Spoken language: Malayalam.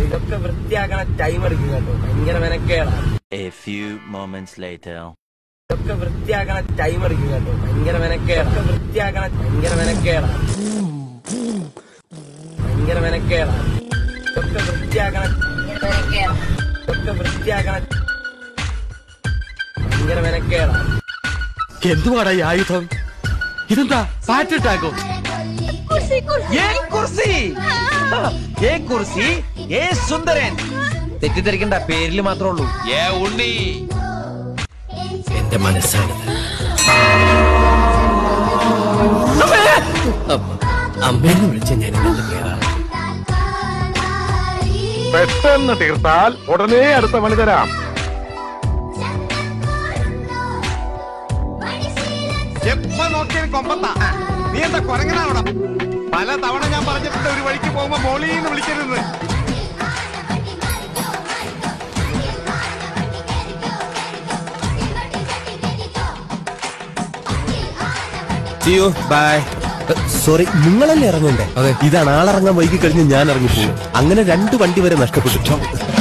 ഇതൊക്കെ വൃത്തിയാക്കണ ടൈം എടുക്കും കേട്ടോ ഭയങ്കര മെനക്കേടാണ് A few moments later. ഇതൊക്കെ വൃത്തിയാക്കണ ടൈം എടുക്കും കേട്ടോ ഭയങ്കര മെനക്കേടാണ് ഇതൊക്കെ വൃത്തിയാക്കണ ഭയങ്കര മെനക്കേടാണ് ഭയങ്കര മെനക്കേടാണ് ഇതൊക്കെ വൃത്തിയാക്കണ ഇതൊക്കെ വൃത്തിയാക്കണ ഭയങ്കര മെനക്കേടാണ് എന്തുവാടാ ഈ ആയുധം ഇതെന്താ പാറ്റ് അറ്റാക്കോ ഏ കുർസി ഏ കുർസി ഏ സുന്ദരൻ തെറ്റിദ്ധരിക്കണ്ട പേരിൽ മാത്രമേ ഉള്ളൂ ഏ ഉണ്ണി എന്റെ മനസ്സാണിത് അമ്മേനെ വിളിച്ച ഞാൻ ഇങ്ങോട്ട് കയറാം പെട്ടെന്ന് തീർത്താൽ ഉടനെ അടുത്ത പണി തരാം എപ്പ നോക്കിയാലും കൊമ്പത്താ നീ എന്താ കൊരങ്ങനാവണം പല തവണ ഞാൻ പറഞ്ഞിട്ടുണ്ട് ഒരു വഴിക്ക് പോകുമ്പോ മോളീന്ന് വിളിക്കരുത് സിയോ ബൈ സോറി നിങ്ങളല്ലേ ഇറങ്ങണ്ടേ അതെ ഇതാണ് ആളിറങ്ങാൻ വൈകി കഴിഞ്ഞ് ഞാൻ ഇറങ്ങിപ്പോകും അങ്ങനെ രണ്ട് വണ്ടി വരെ നഷ്ടപ്പെട്ടു